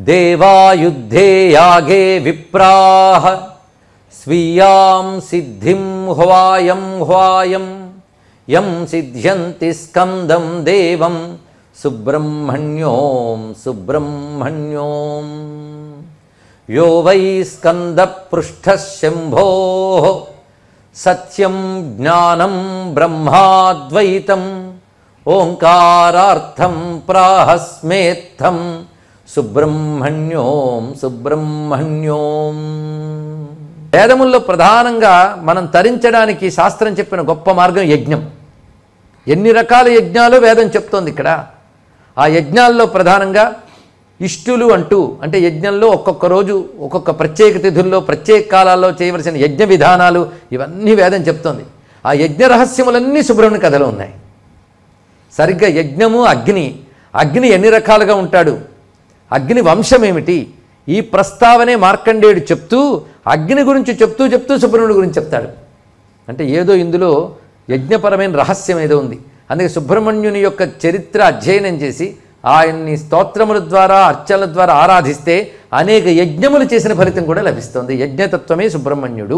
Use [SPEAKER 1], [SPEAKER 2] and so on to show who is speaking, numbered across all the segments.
[SPEAKER 1] దేవాయుద్ధే యాగే విప్రాహ స్వీయాం సిద్ధిం హ్వాయం హ్వాయం యం సిద్ధ్యంతి స్కందం దేవం సుబ్రహ్మణ్యోం సుబ్రహ్మణ్యోం యో వై స్కందపృష్ఠశంభో సత్యం జ్ఞానం బ్రహ్మాద్వైతం ఓంకారార్థం ప్రాహస్మేత్థం సుబ్రహ్మణ్యోం సుబ్రహ్మణ్యోం వేదముల్లో ప్రధానంగా మనం తరించడానికి శాస్త్రం చెప్పిన గొప్ప మార్గం యజ్ఞం ఎన్ని రకాల యజ్ఞాలు వేదం చెప్తోంది ఇక్కడ ఆ యజ్ఞాల్లో ప్రధానంగా ఇష్టులు అంటూ అంటే యజ్ఞంలో ఒక్కొక్క రోజు ఒక్కొక్క ప్రత్యేక తిథుల్లో ప్రత్యేక కాలాల్లో చేయవలసిన యజ్ఞ విధానాలు ఇవన్నీ వేదం చెప్తోంది ఆ యజ్ఞ రహస్యములన్నీ సుబ్రహ్మణ్య కథలో ఉన్నాయి సరిగ్గా యజ్ఞము అగ్ని అగ్ని ఎన్ని రకాలుగా ఉంటాడు అగ్ని వంశం ఏమిటి ఈ ప్రస్తావనే మార్కండేయుడు చెప్తూ అగ్ని గురించి చెప్తూ చెప్తూ సుబ్రహ్మణ్యుడి గురించి చెప్తాడు అంటే ఏదో ఇందులో యజ్ఞపరమైన రహస్యం ఏదో ఉంది అందుకే సుబ్రహ్మణ్యుని యొక్క చరిత్ర అధ్యయనం చేసి ఆయన్ని స్తోత్రముల ద్వారా అర్చనల ద్వారా ఆరాధిస్తే అనేక యజ్ఞములు చేసిన ఫలితం కూడా లభిస్తుంది యజ్ఞతత్వమే సుబ్రహ్మణ్యుడు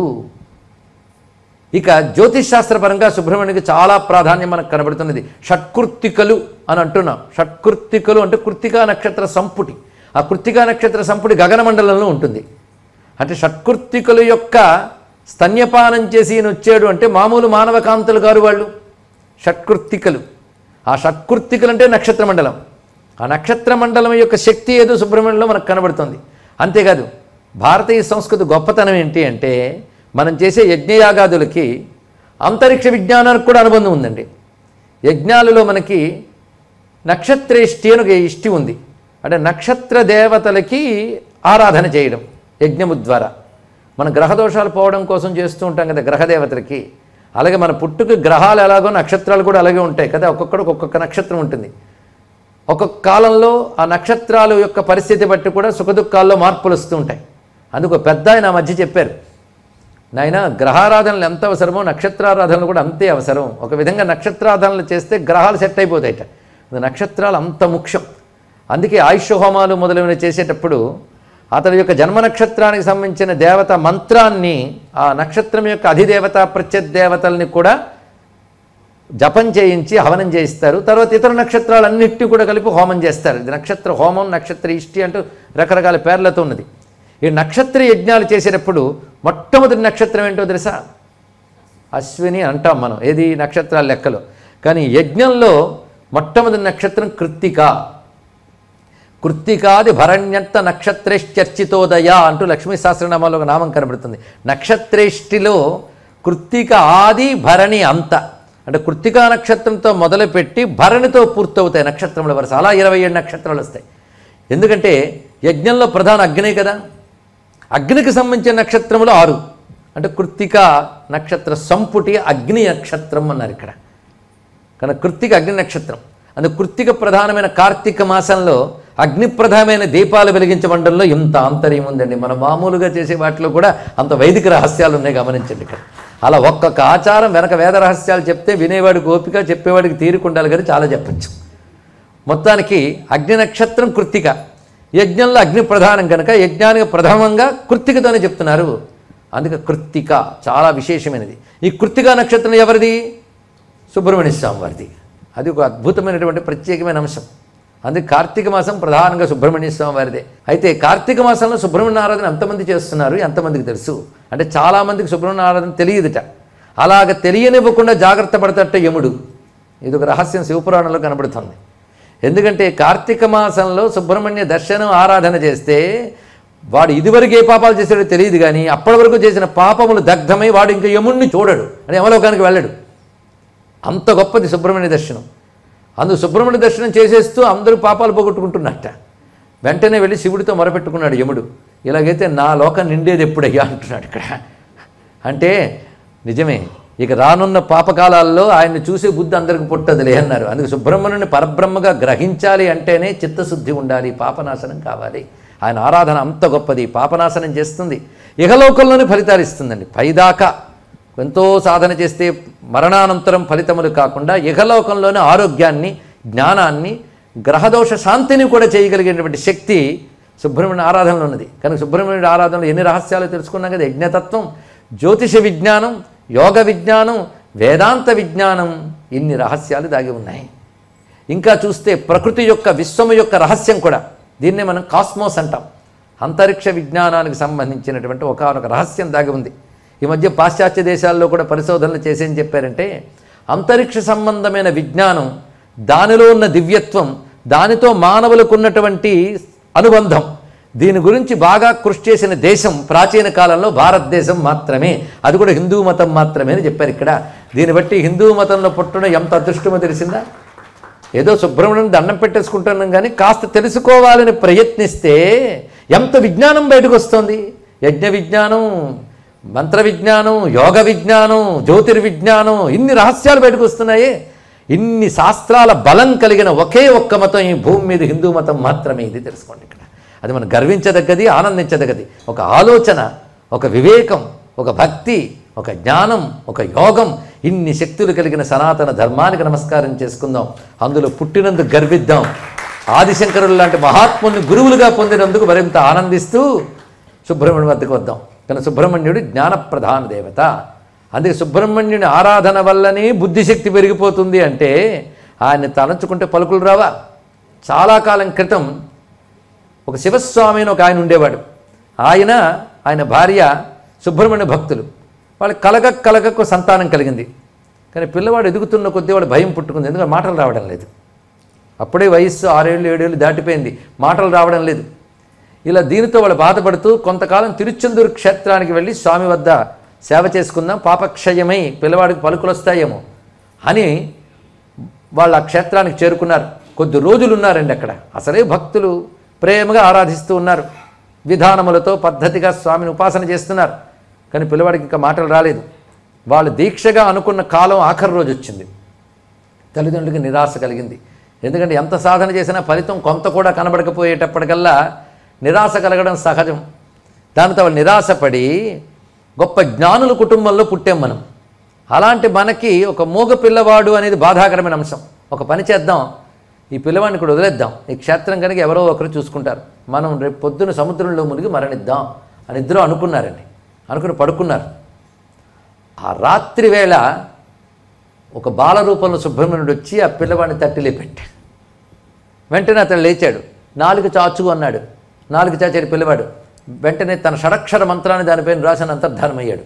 [SPEAKER 1] ఇక జ్యోతిష్ శాస్త్రపరంగా సుబ్రహ్మణ్యుడికి చాలా ప్రాధాన్యం మనకు కనబడుతున్నది షట్కృత్తికలు అని అంటున్నాం షట్కృత్తికలు అంటే కృత్తికా నక్షత్ర సంపుటి ఆ కృత్తికా నక్షత్ర సంపుటి గగనమండలంలో ఉంటుంది అంటే షట్కృత్తికలు యొక్క స్తన్యపానం చేసి ఈయన వచ్చాడు అంటే మామూలు మానవ కాంతులు గారు వాళ్ళు షట్కృత్తికలు ఆ షట్కృత్తికలు అంటే నక్షత్ర మండలం ఆ నక్షత్ర మండలం యొక్క శక్తి ఏదో సుబ్రహ్మణ్యంలో మనకు కనబడుతుంది అంతేకాదు భారతీయ సంస్కృతి గొప్పతనం ఏంటి అంటే మనం చేసే యజ్ఞయాగాదులకి అంతరిక్ష విజ్ఞానానికి కూడా అనుబంధం ఉందండి యజ్ఞాలలో మనకి నక్షత్రేష్టి అని ఒక ఇష్టి ఉంది అంటే నక్షత్ర దేవతలకి ఆరాధన చేయడం యజ్ఞము ద్వారా మన గ్రహదోషాలు పోవడం కోసం చేస్తూ ఉంటాం కదా గ్రహదేవతలకి అలాగే మన పుట్టుక గ్రహాలు ఎలాగో నక్షత్రాలు కూడా అలాగే ఉంటాయి కదా ఒక్కొక్కడికి ఒక్కొక్క నక్షత్రం ఉంటుంది ఒక్కొక్క కాలంలో ఆ నక్షత్రాల యొక్క పరిస్థితి బట్టి కూడా సుఖదుఖాల్లో మార్పులు వస్తూ ఉంటాయి అందుకు ఒక పెద్ద ఆయన ఆ మధ్య చెప్పారు నాయన గ్రహారాధనలు ఎంత అవసరమో నక్షత్రారాధనలు కూడా అంతే అవసరం ఒక విధంగా నక్షత్రారాధనలు చేస్తే గ్రహాలు సెట్ అయిపోతాయట అది నక్షత్రాలు అంత ముఖ్యం అందుకే ఆయుష్ హోమాలు మొదలైనవి చేసేటప్పుడు అతని యొక్క జన్మ నక్షత్రానికి సంబంధించిన దేవత మంత్రాన్ని ఆ నక్షత్రం యొక్క అధిదేవత ప్రత్యదేవతల్ని కూడా జపం చేయించి హవనం చేయిస్తారు తర్వాత ఇతర నక్షత్రాలన్నిటి కూడా కలిపి హోమం చేస్తారు ఇది నక్షత్ర హోమం నక్షత్ర ఇష్టి అంటూ రకరకాల పేర్లతో ఉన్నది ఈ నక్షత్ర యజ్ఞాలు చేసేటప్పుడు మొట్టమొదటి నక్షత్రం ఏంటో తెలుసా అశ్విని అంటాం మనం ఏది నక్షత్రాల లెక్కలో కానీ యజ్ఞంలో మొట్టమొదటి నక్షత్రం కృత్తిక కృత్తికాది భరణ్యంత నక్షత్రేశ్చర్చితోదయ అంటూ లక్ష్మీ సహస్రనామాలో ఒక నామం కనబడుతుంది నక్షత్రేష్టిలో కృత్తిక ఆది భరణి అంత అంటే కృత్తికా నక్షత్రంతో మొదలుపెట్టి భరణితో పూర్తవుతాయి నక్షత్రముల వరుస అలా ఇరవై ఏడు నక్షత్రాలు వస్తాయి ఎందుకంటే యజ్ఞంలో ప్రధాన అగ్నే కదా అగ్నికి సంబంధించిన నక్షత్రములు ఆరు అంటే కృత్తిక నక్షత్ర సంపుటి అగ్ని నక్షత్రం అన్నారు ఇక్కడ కనుక కృత్తిక అగ్ని నక్షత్రం అందుకు కృత్తిక ప్రధానమైన కార్తీక మాసంలో అగ్నిప్రధానమైన దీపాలు వెలిగించమండంలో ఇంత ఆంతర్యం ఉందండి మనం మామూలుగా చేసే వాటిలో కూడా అంత వైదిక రహస్యాలు ఉన్నాయి గమనించండి ఇక్కడ అలా ఒక్కొక్క ఆచారం వెనక వేద రహస్యాలు చెప్తే వినేవాడికి ఓపిక చెప్పేవాడికి తీరుకుండాలి కానీ చాలా చెప్పచ్చు మొత్తానికి అగ్ని నక్షత్రం కృత్తిక యజ్ఞంలో అగ్ని ప్రధానం కనుక యజ్ఞానికి ప్రథమంగా కృత్తికతోనే చెప్తున్నారు అందుకే కృత్తిక చాలా విశేషమైనది ఈ కృత్తికా నక్షత్రం ఎవరిది సుబ్రహ్మణ్య స్వామి వారిది అది ఒక అద్భుతమైనటువంటి ప్రత్యేకమైన అంశం అందుకే కార్తీక మాసం ప్రధానంగా సుబ్రహ్మణ్య స్వామి వారిదే అయితే కార్తీక మాసంలో సుబ్రహ్మణ్య ఆరాధన ఎంతమంది చేస్తున్నారు ఎంతమందికి తెలుసు అంటే చాలామందికి సుబ్రహ్మణ్య ఆరాధన తెలియదుట అలాగ తెలియనివ్వకుండా జాగ్రత్త పడతట యముడు ఇది ఒక రహస్యం శివపురాణంలో కనబడుతుంది ఎందుకంటే కార్తీక మాసంలో సుబ్రహ్మణ్య దర్శనం ఆరాధన చేస్తే వాడు ఇదివరకు ఏ పాపాలు చేశాడో తెలియదు కానీ అప్పటి వరకు చేసిన పాపములు దగ్ధమై వాడు ఇంకా యముణ్ణి చూడడు అని యమలోకానికి వెళ్ళడు అంత గొప్పది సుబ్రహ్మణ్య దర్శనం అందుకు సుబ్రహ్మణ్య దర్శనం చేసేస్తూ అందరూ పాపాలు పోగొట్టుకుంటున్నట్ట వెంటనే వెళ్ళి శివుడితో మొరపెట్టుకున్నాడు యముడు ఇలాగైతే నా లోకం నిండేది ఎప్పుడయ్యా అంటున్నాడు ఇక్కడ అంటే నిజమే ఇక రానున్న పాపకాలాల్లో ఆయన్ని చూసే బుద్ధి అందరికి పుట్టదులే అన్నారు అందుకు సుబ్రహ్మణ్యుని పరబ్రహ్మగా గ్రహించాలి అంటేనే చిత్తశుద్ధి ఉండాలి పాపనాశనం కావాలి ఆయన ఆరాధన అంత గొప్పది పాపనాశనం చేస్తుంది ఇహలోకంలోనే ఫలితాలు ఇస్తుందండి పైదాకా ఎంతో సాధన చేస్తే మరణానంతరం ఫలితములు కాకుండా ఇహలోకంలోనే ఆరోగ్యాన్ని జ్ఞానాన్ని గ్రహదోష శాంతిని కూడా చేయగలిగేటువంటి శక్తి సుబ్రహ్మణ్య ఆరాధనలో ఉన్నది కనుక సుబ్రహ్మణ్యుడి ఆరాధనలో ఎన్ని రహస్యాలు తెలుసుకున్నాం కదా యజ్ఞతత్వం జ్యోతిష విజ్ఞానం యోగ విజ్ఞానం వేదాంత విజ్ఞానం ఇన్ని రహస్యాలు దాగి ఉన్నాయి ఇంకా చూస్తే ప్రకృతి యొక్క విశ్వము యొక్క రహస్యం కూడా దీన్నే మనం కాస్మోస్ అంటాం అంతరిక్ష విజ్ఞానానికి సంబంధించినటువంటి ఒకనొక రహస్యం దాగి ఉంది ఈ మధ్య పాశ్చాత్య దేశాల్లో కూడా పరిశోధనలు చేసేం చెప్పారంటే అంతరిక్ష సంబంధమైన విజ్ఞానం దానిలో ఉన్న దివ్యత్వం దానితో మానవులకు ఉన్నటువంటి అనుబంధం దీని గురించి బాగా కృషి చేసిన దేశం ప్రాచీన కాలంలో భారతదేశం మాత్రమే అది కూడా హిందూ మతం మాత్రమే అని చెప్పారు ఇక్కడ దీన్ని బట్టి హిందూ మతంలో పుట్టడం ఎంత అదృష్టమో తెలిసిందా ఏదో సుబ్రహ్మణ్యం దండం పెట్టేసుకుంటున్నాం కానీ కాస్త తెలుసుకోవాలని ప్రయత్నిస్తే ఎంత విజ్ఞానం బయటకు వస్తుంది యజ్ఞ విజ్ఞానం మంత్ర విజ్ఞానం యోగ విజ్ఞానం జ్యోతిర్విజ్ఞానం ఇన్ని రహస్యాలు బయటకు వస్తున్నాయే ఇన్ని శాస్త్రాల బలం కలిగిన ఒకే ఒక్క మతం ఈ భూమి మీద హిందూ మతం మాత్రమే ఇది తెలుసుకోండి ఇక్కడ అది మనం గర్వించదగ్గది ఆనందించదగ్గది ఒక ఆలోచన ఒక వివేకం ఒక భక్తి ఒక జ్ఞానం ఒక యోగం ఇన్ని శక్తులు కలిగిన సనాతన ధర్మానికి నమస్కారం చేసుకుందాం అందులో పుట్టినందుకు గర్విద్దాం ఆదిశంకరులు లాంటి మహాత్ముల్ని గురువులుగా పొందినందుకు మరింత ఆనందిస్తూ సుబ్రహ్మణ్యం వద్దకు వద్దాం కానీ సుబ్రహ్మణ్యుడు జ్ఞానప్రధాన దేవత అందుకే సుబ్రహ్మణ్యుని ఆరాధన వల్లనే బుద్ధిశక్తి పెరిగిపోతుంది అంటే ఆయన్ని తలంచుకుంటే పలుకులు రావా చాలా కాలం క్రితం ఒక శివస్వామి అని ఒక ఆయన ఉండేవాడు ఆయన ఆయన భార్య సుబ్రహ్మణ్య భక్తులు వాళ్ళకి కలగ కలగకు సంతానం కలిగింది కానీ పిల్లవాడు ఎదుగుతున్న కొద్దీ వాడు భయం పుట్టుకుంది ఎందుకంటే మాటలు రావడం లేదు అప్పుడే వయస్సు ఆరేళ్ళు ఏడేళ్ళు దాటిపోయింది మాటలు రావడం లేదు ఇలా దీనితో వాళ్ళు బాధపడుతూ కొంతకాలం తిరుచెందూరు క్షేత్రానికి వెళ్ళి స్వామి వద్ద సేవ చేసుకుందాం పాపక్షయమై పిల్లవాడికి పలుకులు వస్తాయేమో అని వాళ్ళు ఆ క్షేత్రానికి చేరుకున్నారు కొద్ది రోజులు ఉన్నారండి అక్కడ అసలే భక్తులు ప్రేమగా ఆరాధిస్తూ ఉన్నారు విధానములతో పద్ధతిగా స్వామిని ఉపాసన చేస్తున్నారు కానీ పిల్లవాడికి ఇంకా మాటలు రాలేదు వాళ్ళు దీక్షగా అనుకున్న కాలం ఆఖరి రోజు వచ్చింది తల్లిదండ్రులకి నిరాశ కలిగింది ఎందుకంటే ఎంత సాధన చేసినా ఫలితం కొంత కూడా కనబడకపోయేటప్పటికల్లా నిరాశ కలగడం సహజం దానితో వాళ్ళు నిరాశపడి గొప్ప జ్ఞానుల కుటుంబంలో పుట్టాం మనం అలాంటి మనకి ఒక మూగ పిల్లవాడు అనేది బాధాకరమైన అంశం ఒక పని చేద్దాం ఈ పిల్లవాడిని కూడా వదిలేద్దాం ఈ క్షేత్రం కనుక ఎవరో ఒకరు చూసుకుంటారు మనం రేపు పొద్దున సముద్రంలో మునిగి మరణిద్దాం అని ఇద్దరు అనుకున్నారండి అనుకుని పడుకున్నారు ఆ రాత్రి వేళ ఒక బాల రూపంలో సుబ్రహ్మణ్యుడు వచ్చి ఆ పిల్లవాడిని తట్టి లేపెట్టాడు వెంటనే అతను లేచాడు నాలుగు చాచు అన్నాడు నాలుగు చాచాడు పిల్లవాడు వెంటనే తన షడక్షర మంత్రాన్ని దానిపైన రాసిన అంతర్ధానమయ్యాడు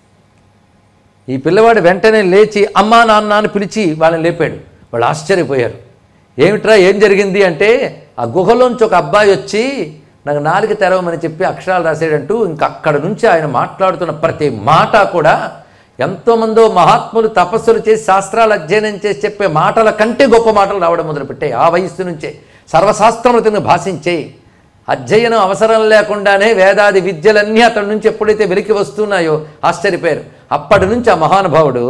[SPEAKER 1] ఈ పిల్లవాడు వెంటనే లేచి అమ్మా నాన్న అని పిలిచి వాళ్ళని లేపాడు వాళ్ళు ఆశ్చర్యపోయారు ఏమిట్రా ఏం జరిగింది అంటే ఆ గుహలోంచి ఒక అబ్బాయి వచ్చి నాకు నాలుక తెరవమని చెప్పి అక్షరాలు రాసాడంటూ ఇంక అక్కడ నుంచి ఆయన మాట్లాడుతున్న ప్రతి మాట కూడా ఎంతోమందో మహాత్ములు తపస్సులు చేసి శాస్త్రాలు అధ్యయనం చేసి చెప్పే మాటల కంటే గొప్ప మాటలు రావడం మొదలుపెట్టాయి ఆ వయస్సు నుంచే సర్వశాస్త్రములతో భాషించేయి అధ్యయనం అవసరం లేకుండానే వేదాది విద్యలన్నీ అతడి నుంచి ఎప్పుడైతే వెలికి వస్తున్నాయో ఆశ్చర్యపోయారు అప్పటి నుంచి ఆ మహానుభావుడు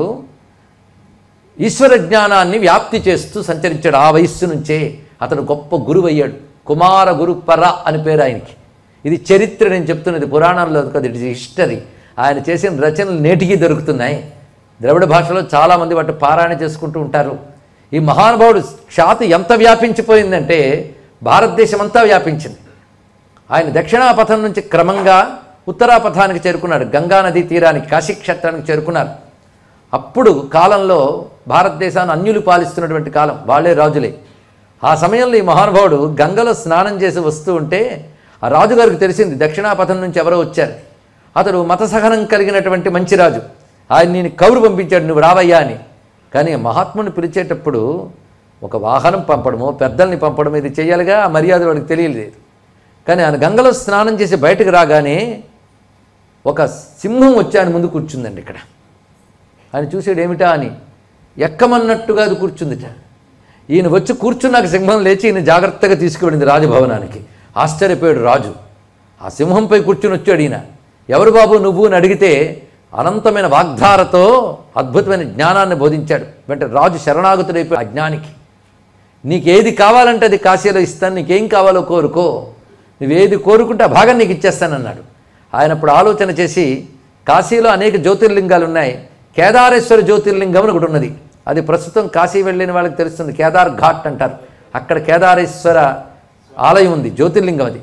[SPEAKER 1] ఈశ్వర జ్ఞానాన్ని వ్యాప్తి చేస్తూ సంచరించాడు ఆ వయస్సు నుంచే అతడు గొప్ప గురువు అయ్యాడు కుమార గురుపర అని పేరు ఆయనకి ఇది చరిత్ర నేను చెప్తున్నది పురాణాల్లో కాదు ఇట్ ఇస్ హిస్టరీ ఆయన చేసిన రచనలు నేటికి దొరుకుతున్నాయి ద్రవిడ భాషలో చాలామంది వాటి పారాయణ చేసుకుంటూ ఉంటారు ఈ మహానుభావుడు ఖ్యాతి ఎంత వ్యాపించిపోయిందంటే భారతదేశం అంతా వ్యాపించింది ఆయన దక్షిణాపథం నుంచి క్రమంగా ఉత్తరాపథానికి చేరుకున్నాడు గంగా నదీ తీరానికి కాశీక్షేత్రానికి చేరుకున్నారు అప్పుడు కాలంలో భారతదేశాన్ని అన్యులు పాలిస్తున్నటువంటి కాలం వాళ్ళే రాజులే ఆ సమయంలో ఈ మహానుభావుడు గంగలో స్నానం చేసి వస్తూ ఉంటే ఆ రాజుగారికి తెలిసింది దక్షిణాపథం నుంచి ఎవరో వచ్చారు అతడు మతసహనం కలిగినటువంటి మంచి రాజు ఆయన నేను కౌరు పంపించాడు నువ్వు రావయ్యా అని కానీ మహాత్ముని పిలిచేటప్పుడు ఒక వాహనం పంపడమో పెద్దల్ని పంపడమో ఇది చేయాలిగా ఆ మర్యాద వాడికి తెలియలేదు కానీ ఆయన గంగలో స్నానం చేసి బయటకు రాగానే ఒక సింహం వచ్చి ఆయన ముందు కూర్చుందండి ఇక్కడ ఆయన చూసాడు ఏమిటా అని ఎక్కమన్నట్టుగా అది కూర్చుందిట ఈయన వచ్చి కూర్చున్నాక సింహం లేచి ఈయన జాగ్రత్తగా తీసుకువెళ్ళింది రాజభవనానికి ఆశ్చర్యపోయాడు రాజు ఆ సింహంపై కూర్చుని వచ్చాడు ఈయన ఎవరు బాబు నువ్వు అని అడిగితే అనంతమైన వాగ్ధారతో అద్భుతమైన జ్ఞానాన్ని బోధించాడు వెంటనే రాజు శరణాగతుడైపోయి ఆ జ్ఞానికి నీకేది కావాలంటే అది కాశీలో ఇస్తాను నీకేం కావాలో కోరుకో నువ్వేది కోరుకుంటే ఆ భాగం నీకు ఇచ్చేస్తానన్నాడు ఆయన అప్పుడు ఆలోచన చేసి కాశీలో అనేక జ్యోతిర్లింగాలు ఉన్నాయి కేదారేశ్వర జ్యోతిర్లింగం అని ఒకటి ఉన్నది అది ప్రస్తుతం కాశీ వెళ్ళిన వాళ్ళకి తెలుస్తుంది కేదార్ ఘాట్ అంటారు అక్కడ కేదారేశ్వర ఆలయం ఉంది జ్యోతిర్లింగం అది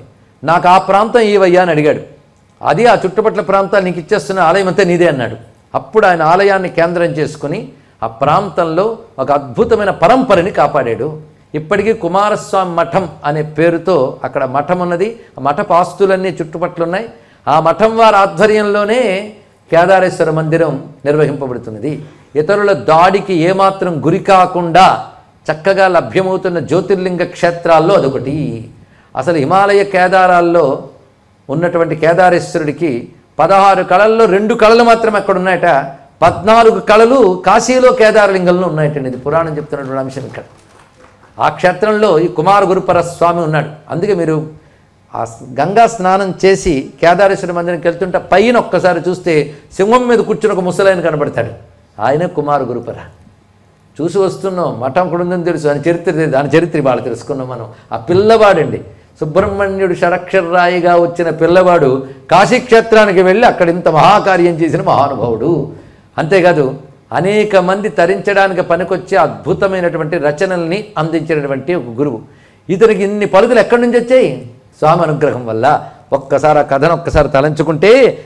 [SPEAKER 1] నాకు ఆ ప్రాంతం ఇవయ్యా అని అడిగాడు అది ఆ చుట్టుపక్కల ప్రాంతాలు నీకు ఇచ్చేస్తున్న ఆలయం అంతా నీదే అన్నాడు అప్పుడు ఆయన ఆలయాన్ని కేంద్రం చేసుకుని ఆ ప్రాంతంలో ఒక అద్భుతమైన పరంపరని కాపాడాడు ఇప్పటికీ కుమారస్వామి మఠం అనే పేరుతో అక్కడ మఠం ఉన్నది ఆ మఠపు ఆస్తులన్నీ చుట్టుపక్కల ఉన్నాయి ఆ మఠం వారి ఆధ్వర్యంలోనే కేదారేశ్వర మందిరం నిర్వహింపబడుతున్నది ఇతరుల దాడికి ఏమాత్రం గురి కాకుండా చక్కగా లభ్యమవుతున్న జ్యోతిర్లింగ క్షేత్రాల్లో అదొకటి అసలు హిమాలయ కేదారాల్లో ఉన్నటువంటి కేదారేశ్వరుడికి పదహారు కళల్లో రెండు కళలు మాత్రమే అక్కడ ఉన్నాయట పద్నాలుగు కళలు కాశీలో కేదారలింగంలో ఉన్నాయటండి ఇది పురాణం చెప్తున్నటువంటి అంశం ఇక్కడ ఆ క్షేత్రంలో ఈ కుమార గురుపర స్వామి ఉన్నాడు అందుకే మీరు ఆ స్- గంగా స్నానం చేసి కేదారేశ్వర మందిరంకి వెళ్తుంటే పైన ఒక్కసారి చూస్తే సింహం మీద కూర్చుని ఒక ముసలాయన కనబడతాడు ఆయనే కుమార గురుపర చూసి వస్తున్నాం మఠం కూడా ఉందని తెలుసు దాని చరిత్ర తెలియదు. దాని చరిత్ర ఇవాళ తెలుసుకున్నాం మనం ఆ పిల్లవాడండి సుబ్రహ్మణ్యుడు షడక్షరాయిగా వచ్చిన పిల్లవాడు కాశీక్షేత్రానికి వెళ్ళి అక్కడ ఇంత మహాకార్యం చేసిన మహానుభావుడు అంతేకాదు అనేక మంది తరించడానికి పనికొచ్చే అద్భుతమైనటువంటి రచనల్ని అందించినటువంటి ఒక గురువు ఇతనికి ఇన్ని పలుకులు ఎక్కడి నుంచి వచ్చాయి స్వామి అనుగ్రహం వల్ల ఒక్కసారి ఆ కథను ఒక్కసారి తలంచుకుంటే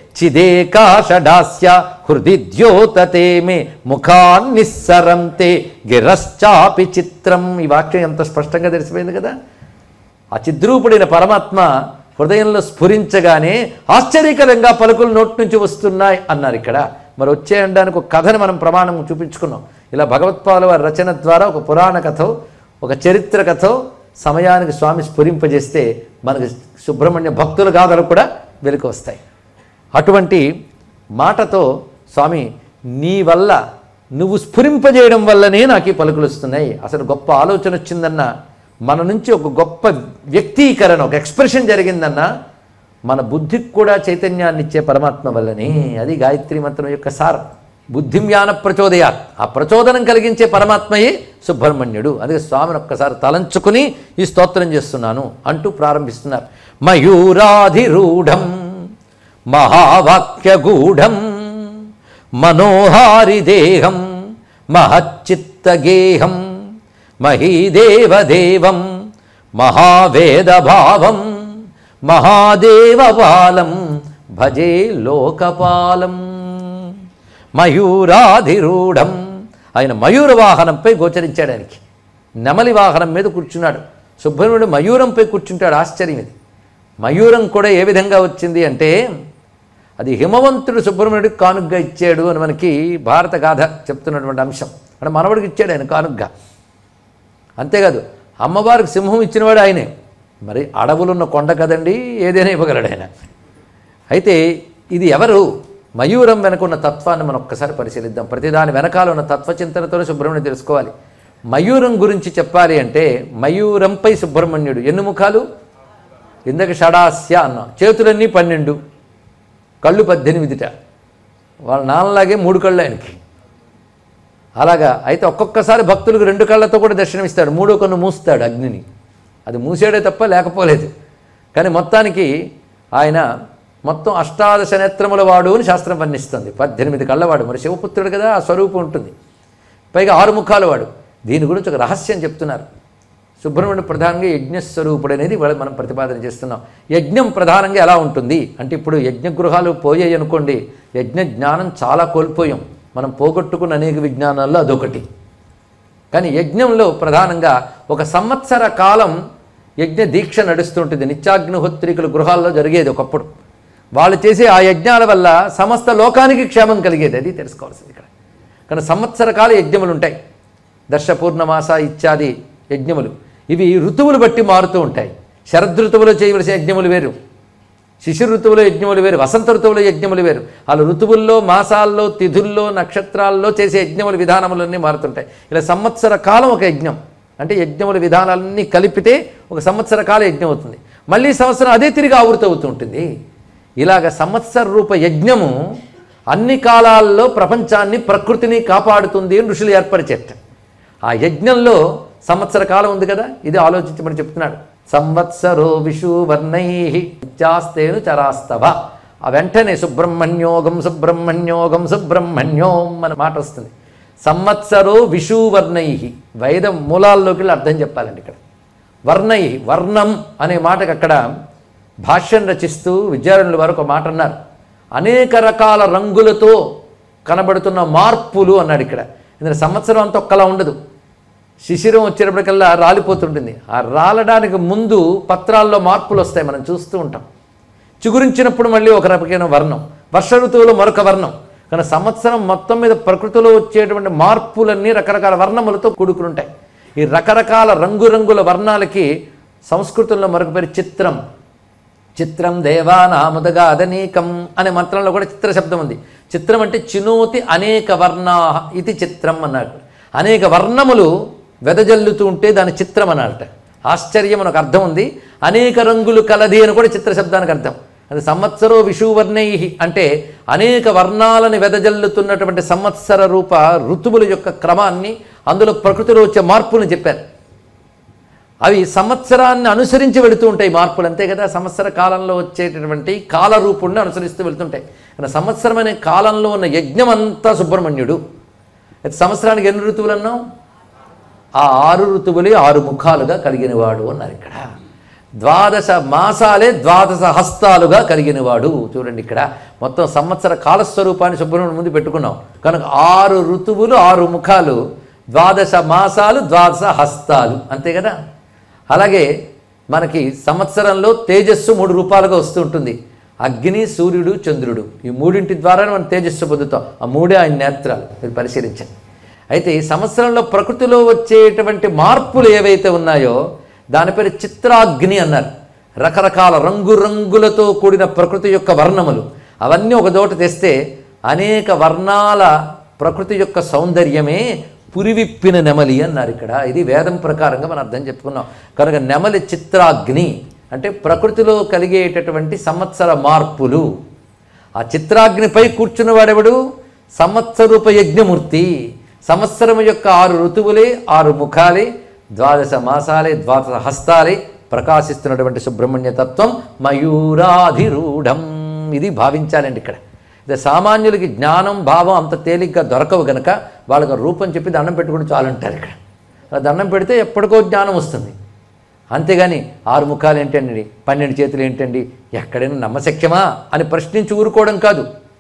[SPEAKER 1] చిదేకాషడాస్య హృది ద్యోతతే మే ముఖాన్నిస్సరంతే గిరశ్చాపి చిత్రం ఈ వాక్యం ఎంత స్పష్టంగా తెలిసిపోయింది కదా ఆ చిద్రూపుడైన పరమాత్మ హృదయంలో స్ఫురించగానే ఆశ్చర్యకరంగా పలుకులు నోటి నుంచి వస్తున్నాయి అన్నారు ఇక్కడ మరి వచ్చే అనడానికి ఒక కథను మనం ప్రమాణం చూపించుకున్నాం ఇలా భగవత్పాల వారి రచన ద్వారా ఒక పురాణ కథ ఒక చరిత్ర కథ సమయానికి స్వామి స్ఫురింపజేస్తే మనకి సుబ్రహ్మణ్య భక్తుల గాథలు కూడా వెలుకు వస్తాయి అటువంటి మాటతో స్వామి నీ వల్ల నువ్వు స్ఫురింపజేయడం వల్లనే నాకు ఈ పలుకులు వస్తున్నాయి అసలు గొప్ప ఆలోచన వచ్చిందన్న మన నుంచి ఒక గొప్ప వ్యక్తీకరణ ఒక ఎక్స్ప్రెషన్ జరిగిందన్న మన బుద్ధికి కూడా చైతన్యాన్ని ఇచ్చే పరమాత్మ వల్లనే అది గాయత్రి మంత్రం యొక్క సారం బుద్ధిం యాన ప్రచోదయాత్ ఆ ప్రచోదనం కలిగించే పరమాత్మయే సుబ్రహ్మణ్యుడు అందుకే స్వామిని ఒక్కసారి తలంచుకుని ఈ స్తోత్రం చేస్తున్నాను అంటూ ప్రారంభిస్తున్నారు మయూరాధిరూఢం మహావాక్యగూఢం మనోహారి దేహం మహచ్చిత్తగేహం మహీదేవదేవం మహావేదభావం మహాదేవపాలం భజే లోకపాలం మయూరాధిరూఢం ఆయన మయూర వాహనంపై గోచరించాడు ఆయనకి నెమలి వాహనం మీద కూర్చున్నాడు సుబ్రహ్మణ్యుడు మయూరంపై కూర్చుంటాడు ఆశ్చర్యం ఇది మయూరం కూడా ఏ విధంగా వచ్చింది అంటే అది హిమవంతుడు సుబ్రహ్మణ్యుడికి కానుగ్గా ఇచ్చాడు అని మనకి భారత గాథ చెప్తున్నటువంటి అంశం అంటే మనవడికి ఇచ్చాడు ఆయన కానుగ్గా అంతేకాదు అమ్మవారికి సింహం ఇచ్చినవాడు ఆయనే మరి అడవులున్న కొండ కదండి ఏదైనా ఇవ్వగలడు ఆయన అయితే ఇది ఎవరు మయూరం వెనక ఉన్న తత్వాన్ని మనం ఒక్కసారి పరిశీలిద్దాం ప్రతిదాని వెనకాల ఉన్న తత్వచింతనతోనే సుబ్రహ్మణ్యం తెలుసుకోవాలి మయూరం గురించి చెప్పాలి అంటే మయూరంపై సుబ్రహ్మణ్యుడు ఎన్ని ముఖాలు ఇందక షడాస్య అన్నాం చేతులన్నీ పన్నెండు కళ్ళు పద్దెనిమిదిట వాళ్ళ నాన్నలాగే మూడు కళ్ళు ఆయనకి అలాగా అయితే ఒక్కొక్కసారి భక్తులకు రెండు కళ్ళతో కూడా దర్శనమిస్తాడు మూడో కన్ను మూస్తాడు అగ్నిని అది మూసాడే తప్ప లేకపోలేదు కానీ మొత్తానికి ఆయన మొత్తం అష్టాదశ నేత్రముల వాడు అని శాస్త్రం వర్ణిస్తుంది పద్దెనిమిది కళ్ళవాడు మరి శివపుత్రుడు కదా ఆ స్వరూపం ఉంటుంది పైగా ఆరు ముఖాల వాడు దీని గురించి ఒక రహస్యం చెప్తున్నారు సుబ్రహ్మణ్య ప్రధానంగా యజ్ఞస్వరూపుడు అనేది ఇవాళ మనం ప్రతిపాదన చేస్తున్నాం యజ్ఞం ప్రధానంగా ఎలా ఉంటుంది అంటే ఇప్పుడు యజ్ఞగృహాలు పోయాయి అనుకోండి యజ్ఞ జ్ఞానం చాలా కోల్పోయాం మనం పోగొట్టుకున్న అనేక విజ్ఞానాల్లో అదొకటి కానీ యజ్ఞంలో ప్రధానంగా ఒక సంవత్సర కాలం యజ్ఞ దీక్ష నడుస్తుంటుంది నిత్యాగ్నిహోత్రికుల గృహాల్లో జరిగేది ఒకప్పుడు వాళ్ళు చేసే ఆ యజ్ఞాల వల్ల సమస్త లోకానికి క్షేమం కలిగేది అది తెలుసుకోవాల్సింది ఇక్కడ కానీ సంవత్సర కాల యజ్ఞములు ఉంటాయి దర్శ పూర్ణమాస ఇత్యాది యజ్ఞములు ఇవి ఋతువులు బట్టి మారుతూ ఉంటాయి శరదృతువులో చేయవలసిన యజ్ఞములు వేరు శిశిర ఋతువులో యజ్ఞములు వేరు వసంత ఋతువులో యజ్ఞములు వేరు వాళ్ళ ఋతువుల్లో మాసాల్లో తిథుల్లో నక్షత్రాల్లో చేసే యజ్ఞముల విధానములన్నీ మారుతుంటాయి ఇలా సంవత్సర కాలం ఒక యజ్ఞం అంటే యజ్ఞముల విధానాలన్నీ కలిపితే ఒక సంవత్సర కాల యజ్ఞం అవుతుంది మళ్ళీ సంవత్సరం అదే తిరిగి ఆవృతం అవుతూ ఉంటుంది ఇలాగ సంవత్సర రూప యజ్ఞము అన్ని కాలాల్లో ప్రపంచాన్ని ప్రకృతిని కాపాడుతుంది అని ఋషులు ఏర్పరిచేట ఆ యజ్ఞంలో సంవత్సర కాలం ఉంది కదా ఇది ఆలోచించమని చెప్తున్నాడు సంవత్సరో విషువర్ణై నిత్యాస్తేను చరాస్తవ ఆ వెంటనే సుబ్రహ్మణ్యోగం సుబ్రహ్మణ్యోగం సుబ్రహ్మణ్యోం అనే మాట వస్తుంది సంవత్సరో విషువర్ణై వైదం మూలాల్లోకి వెళ్ళి అర్థం చెప్పాలండి ఇక్కడ వర్ణై వర్ణం అనే మాటకు అక్కడ భాష్యం రచిస్తూ విద్యారణుల వారు ఒక మాట అన్నారు అనేక రకాల రంగులతో కనబడుతున్న మార్పులు అన్నాడు ఇక్కడ ఇందులో సంవత్సరం అంతా ఒక్కలా ఉండదు శిశిరం వచ్చేటప్పటికల్లా రాలిపోతుంటుంది ఆ రాలడానికి ముందు పత్రాల్లో మార్పులు వస్తాయి మనం చూస్తూ ఉంటాం చిగురించినప్పుడు మళ్ళీ ఒక రకమైన వర్ణం వర్ష ఋతువులో మరొక వర్ణం కానీ సంవత్సరం మొత్తం మీద ప్రకృతిలో వచ్చేటువంటి మార్పులన్నీ రకరకాల వర్ణములతో కూడుకుని ఉంటాయి ఈ రకరకాల రంగురంగుల వర్ణాలకి సంస్కృతంలో మరొక పేరు చిత్రం చిత్రం దేవానాముదగా అదనీకం అనే మంత్రంలో కూడా చిత్ర శబ్దం ఉంది చిత్రం అంటే చినోతి అనేక వర్ణా ఇది చిత్రం అన్నాడు అనేక వర్ణములు వెదజల్లుతూ ఉంటే దాని చిత్రం అన్నాడట ఆశ్చర్యం అని ఒక అర్థం ఉంది అనేక రంగులు కలది అని కూడా చిత్ర శబ్దానికి అర్థం అది సంవత్సరో విషువర్ణై అంటే అనేక వర్ణాలను వెదజల్లుతున్నటువంటి సంవత్సర రూప ఋతువుల యొక్క క్రమాన్ని అందులో ప్రకృతిలో వచ్చే మార్పులను చెప్పారు అవి సంవత్సరాన్ని అనుసరించి వెళుతూ ఉంటాయి మార్పులు అంతే కదా సంవత్సర కాలంలో వచ్చేటటువంటి కాలరూపుణ్ణి అనుసరిస్తూ వెళ్తుంటాయి కానీ సంవత్సరం అనే కాలంలో ఉన్న యజ్ఞం అంతా సుబ్రహ్మణ్యుడు అయితే సంవత్సరానికి ఎన్ని ఋతువులు అన్నాం ఆ ఆరు ఋతువులే ఆరు ముఖాలుగా కలిగినవాడు అన్నారు ఇక్కడ ద్వాదశ మాసాలే ద్వాదశ హస్తాలుగా కలిగినవాడు చూడండి ఇక్కడ మొత్తం సంవత్సర కాలస్వరూపాన్ని సుబ్రహ్మణ్యం ముందు పెట్టుకున్నాం కనుక ఆరు ఋతువులు ఆరు ముఖాలు ద్వాదశ మాసాలు ద్వాదశ హస్తాలు అంతే కదా అలాగే మనకి సంవత్సరంలో తేజస్సు మూడు రూపాలుగా వస్తూ ఉంటుంది అగ్ని సూర్యుడు చంద్రుడు ఈ మూడింటి ద్వారానే మనం తేజస్సు పొందుతాం ఆ మూడే ఆయన నేత్రాలు మీరు పరిశీలించండి అయితే ఈ సంవత్సరంలో ప్రకృతిలో వచ్చేటువంటి మార్పులు ఏవైతే ఉన్నాయో దాని పేరు చిత్రాగ్ని అన్నారు రకరకాల రంగురంగులతో కూడిన ప్రకృతి యొక్క వర్ణములు అవన్నీ ఒక చోట తెస్తే అనేక వర్ణాల ప్రకృతి యొక్క సౌందర్యమే పురివిప్పిన నెమలి అన్నారు ఇక్కడ ఇది వేదం ప్రకారంగా మనం అర్థం చెప్పుకున్నాం కనుక నెమలి చిత్రాగ్ని అంటే ప్రకృతిలో కలిగేటటువంటి సంవత్సర మార్పులు ఆ చిత్రాగ్నిపై కూర్చున్నవాడెవడు సంవత్సరూప యజ్ఞమూర్తి సంవత్సరం యొక్క ఆరు ఋతువులే ఆరు ముఖాలే ద్వాదశ మాసాలే ద్వాదశ హస్తాలే ప్రకాశిస్తున్నటువంటి సుబ్రహ్మణ్య తత్వం మయూరాధిరూఢం ఇది భావించాలండి ఇక్కడ ఇది సామాన్యులకి జ్ఞానం భావం అంత తేలిగ్గా దొరకవు గనక వాళ్ళకి రూపం చెప్పి దండం పెట్టుకుని చాలంటారు ఇక్కడ అలా దండం పెడితే ఎప్పటికో జ్ఞానం వస్తుంది అంతేగాని ఆరు ముఖాలు ఏంటండి పన్నెండు చేతులు ఏంటండి ఎక్కడైనా నమ్మశక్యమా అని ప్రశ్నించి ఊరుకోవడం కాదు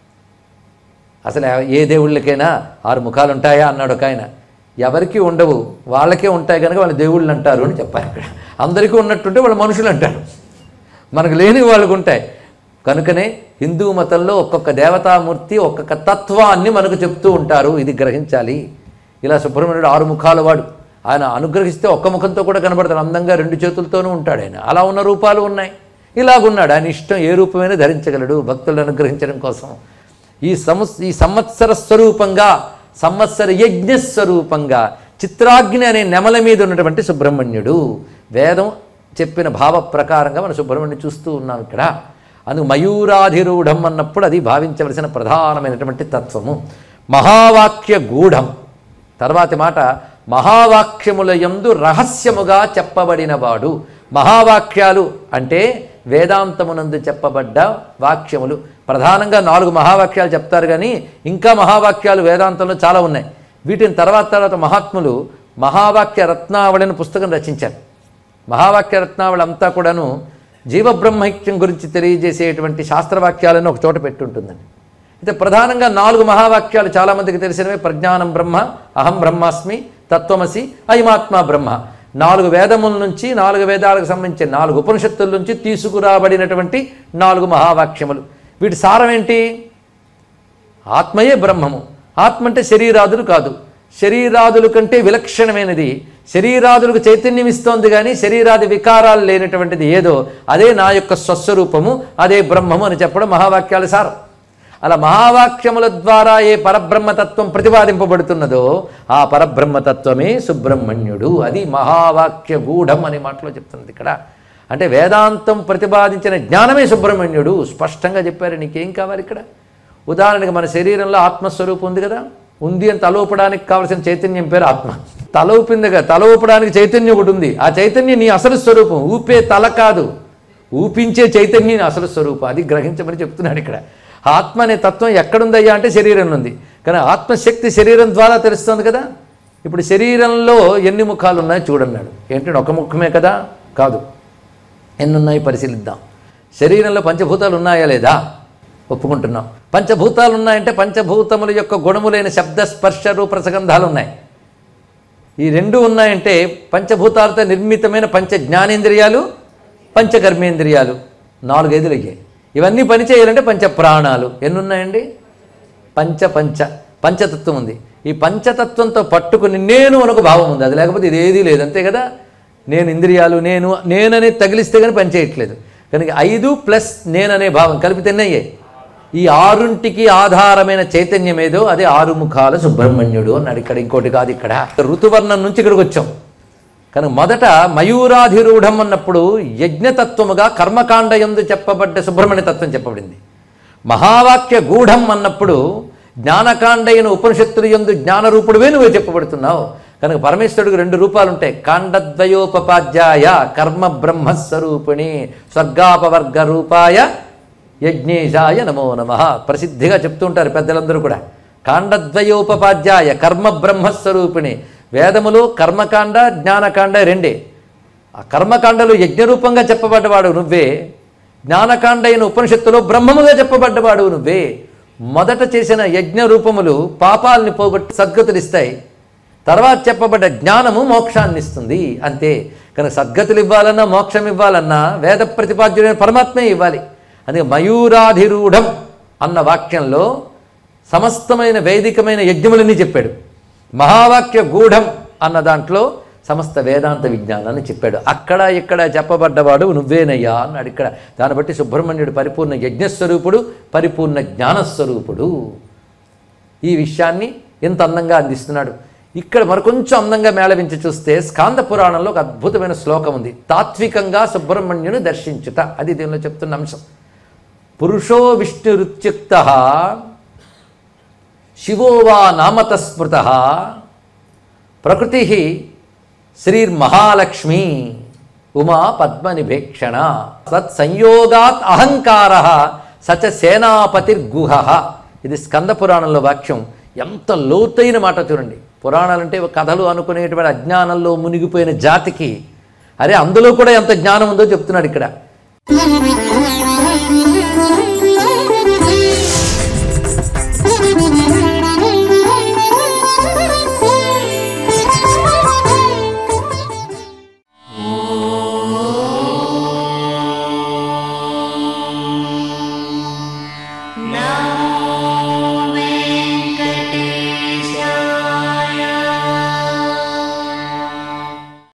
[SPEAKER 1] అసలు ఏ దేవుళ్ళకైనా ఆరు ముఖాలు ఉంటాయా అన్నాడు ఒక ఆయన ఎవరికి ఉండవు వాళ్ళకే ఉంటాయి కనుక వాళ్ళు దేవుళ్ళు అంటారు అని చెప్పారు ఇక్కడ అందరికీ ఉన్నట్టుంటే వాళ్ళు మనుషులు అంటారు మనకు లేని వాళ్ళకు ఉంటాయి కనుకనే హిందూ మతంలో ఒక్కొక్క దేవతామూర్తి ఒక్కొక్క తత్వాన్ని మనకు చెప్తూ ఉంటారు ఇది గ్రహించాలి ఇలా సుబ్రహ్మణ్యుడు ఆరు ముఖాల వాడు ఆయన అనుగ్రహిస్తే ఒక్క ముఖంతో కూడా కనబడతాడు అందంగా రెండు చేతులతోనూ ఉంటాడు ఆయన అలా ఉన్న రూపాలు ఉన్నాయి ఇలాగున్నాడు ఆయన ఇష్టం ఏ రూపమైనా ధరించగలడు భక్తులను అనుగ్రహించడం కోసం ఈ సంవత్స ఈ సంవత్సర స్వరూపంగా సంవత్సర యజ్ఞ స్వరూపంగా చిత్రాగ్ని అనే నెమల మీద ఉన్నటువంటి సుబ్రహ్మణ్యుడు వేదం చెప్పిన భావ ప్రకారంగా మన సుబ్రహ్మణ్యుడు చూస్తూ ఉన్నాం ఇక్కడ అందుకు మయూరాధిరూఢం అన్నప్పుడు అది భావించవలసిన ప్రధానమైనటువంటి తత్వము మహావాక్య గూఢం తర్వాతి మాట మహావాక్యముల యందు రహస్యముగా చెప్పబడినవాడు మహావాక్యాలు అంటే వేదాంతమునందు చెప్పబడ్డ వాక్యములు ప్రధానంగా నాలుగు మహావాక్యాలు చెప్తారు కానీ ఇంకా మహావాక్యాలు వేదాంతంలో చాలా ఉన్నాయి వీటిని తర్వాత తర్వాత మహాత్ములు మహావాక్య రత్నావళిని పుస్తకం రచించారు మహావాక్య రత్నావళి అంతా కూడాను జీవబ్రహ్మైక్యం గురించి తెలియజేసేటువంటి శాస్త్రవాక్యాలను ఒక చోట పెట్టుంటుందండి అయితే ప్రధానంగా నాలుగు మహావాక్యాలు చాలామందికి తెలిసినవే ప్రజ్ఞానం బ్రహ్మ అహం బ్రహ్మాస్మి తత్వమసి అయమాత్మ బ్రహ్మ నాలుగు వేదముల నుంచి నాలుగు వేదాలకు సంబంధించిన నాలుగు ఉపనిషత్తుల నుంచి తీసుకురాబడినటువంటి నాలుగు మహావాక్యములు వీటి సారం ఏంటి ఆత్మయే బ్రహ్మము ఆత్మ అంటే శరీరాదులు కాదు శరీరాదుల కంటే విలక్షణమైనది శరీరాదులకు చైతన్యం ఇస్తోంది కానీ శరీరాది వికారాలు లేనటువంటిది ఏదో అదే నా యొక్క స్వస్వరూపము అదే బ్రహ్మము అని చెప్పడం మహావాక్యాల సారం అలా మహావాక్యముల ద్వారా ఏ పరబ్రహ్మతత్వం ప్రతిపాదింపబడుతున్నదో ఆ పరబ్రహ్మతత్వమే సుబ్రహ్మణ్యుడు అది మహావాక్య గూఢం అనే మాటలో చెప్తున్నది ఇక్కడ అంటే వేదాంతం ప్రతిపాదించిన జ్ఞానమే సుబ్రహ్మణ్యుడు స్పష్టంగా చెప్పారు నీకేం కావాలి ఇక్కడ ఉదాహరణకి మన శరీరంలో ఆత్మస్వరూపం ఉంది కదా ఉంది అని తలూపడానికి కావలసిన చైతన్యం పేరు ఆత్మ తల ఊపింది కదా తల ఊపడానికి చైతన్యం ఒకటి ఉంది ఆ చైతన్యం నీ అసలు స్వరూపం ఊపే తల కాదు ఊపించే చైతన్యం నీ అసలు స్వరూపం అది గ్రహించమని చెప్తున్నాడు ఇక్కడ ఆత్మ అనే తత్వం ఎక్కడుందయ్యా అంటే శరీరంలో ఉంది కానీ ఆత్మశక్తి శరీరం ద్వారా తెలుస్తుంది కదా ఇప్పుడు శరీరంలో ఎన్ని ముఖాలు ఉన్నాయో చూడన్నాడు ఏంటంటే ఒక ముఖమే కదా కాదు ఎన్ని ఉన్నాయి పరిశీలిద్దాం శరీరంలో పంచభూతాలు ఉన్నాయా లేదా ఒప్పుకుంటున్నాం పంచభూతాలు ఉన్నాయంటే పంచభూతముల యొక్క గుణములైన శబ్ద స్పర్శ రూపరసగంధాలు ఉన్నాయి ఈ రెండు ఉన్నాయంటే పంచభూతాలతో నిర్మితమైన పంచ జ్ఞానేంద్రియాలు పంచకర్మేంద్రియాలు నాలుగైదులు అయ్యాయి ఇవన్నీ పని చేయాలంటే పంచ ప్రాణాలు ఎన్ని ఉన్నాయండి పంచ పంచ పంచతత్వం ఉంది ఈ పంచతత్వంతో పట్టుకుని నేను అనొక భావం ఉంది అది లేకపోతే ఇది ఏదీ లేదు అంతే కదా నేను ఇంద్రియాలు నేను నేననే తగిలిస్తే కానీ పని చేయట్లేదు కనుక ఐదు ప్లస్ నేననే భావం కలిపితేనే అయ్యాయి ఈ ఆరుంటికి ఆధారమైన చైతన్యం ఏదో అదే ఆరు ముఖాల సుబ్రహ్మణ్యుడు అన్నాడు ఇక్కడ ఇంకోటి కాదు ఇక్కడ ఋతువర్ణం నుంచి ఇక్కడికి వచ్చాం కనుక మొదట మయూరాధిరూఢం అన్నప్పుడు యజ్ఞతత్వముగా కర్మకాండ ఎందు చెప్పబడ్డ సుబ్రహ్మణ్య తత్వం చెప్పబడింది మహావాక్య గూఢం అన్నప్పుడు జ్ఞానకాండ అయిన ఉపనిషత్తులు ఎందు జ్ఞానరూపుడువే నువ్వు చెప్పబడుతున్నావు కనుక పరమేశ్వరుడికి రెండు రూపాలు ఉంటాయి కాండద్వయోపపాధ్యాయ కర్మ బ్రహ్మస్వరూపిణి స్వర్గాపవర్గ రూపాయ యజ్ఞేశాయ నమో నమ ప్రసిద్ధిగా చెప్తుంటారు పెద్దలందరూ కూడా కాండద్వయోపపాధ్యాయ కర్మ బ్రహ్మస్వరూపిణి వేదములు కర్మకాండ జ్ఞానకాండ రెండే ఆ కర్మకాండలు యజ్ఞరూపంగా చెప్పబడ్డవాడు నువ్వే జ్ఞానకాండ అయిన ఉపనిషత్తులో బ్రహ్మముగా చెప్పబడ్డవాడు నువ్వే మొదట చేసిన యజ్ఞ రూపములు పాపాలని పోగొట్టి సద్గతులు ఇస్తాయి తర్వాత చెప్పబడ్డ జ్ఞానము మోక్షాన్ని ఇస్తుంది అంతే కనుక సద్గతులు ఇవ్వాలన్నా మోక్షం ఇవ్వాలన్నా వేద ప్రతిపాద్యుడైన పరమాత్మే ఇవ్వాలి అందుకే మయూరాధిరూఢం అన్న వాక్యంలో సమస్తమైన వైదికమైన యజ్ఞములన్నీ చెప్పాడు మహావాక్య గూఢం అన్న దాంట్లో సమస్త వేదాంత విజ్ఞానాన్ని చెప్పాడు అక్కడ ఇక్కడ చెప్పబడ్డవాడు నువ్వేనయ్యా అన్నాడు ఇక్కడ దాన్ని బట్టి సుబ్రహ్మణ్యుడు పరిపూర్ణ యజ్ఞస్వరూపుడు పరిపూర్ణ జ్ఞానస్వరూపుడు ఈ విషయాన్ని ఎంత అందంగా అందిస్తున్నాడు ఇక్కడ మరికొంచెం అందంగా మేళవించి చూస్తే స్కాంద పురాణంలో ఒక అద్భుతమైన శ్లోకం ఉంది తాత్వికంగా సుబ్రహ్మణ్యుని దర్శించుట అది దీనిలో చెప్తున్న అంశం పురుషో విష్ణురుత్యుక్త శివో వా నామత స్మృత ప్రకృతి శ్రీర్మహాలక్ష్మి ఉమా పద్మనిభేక్షణ సత్సంయోగాత్ అహంకార సచ సేనాపతిర్గుహ ఇది స్కంద పురాణంలో వాక్యం ఎంత లోతైన మాట చూడండి పురాణాలంటే కథలు అనుకునేటువంటి అజ్ఞానంలో మునిగిపోయిన జాతికి అరే అందులో కూడా ఎంత జ్ఞానం ఉందో చెప్తున్నాడు ఇక్కడ
[SPEAKER 2] Thank you.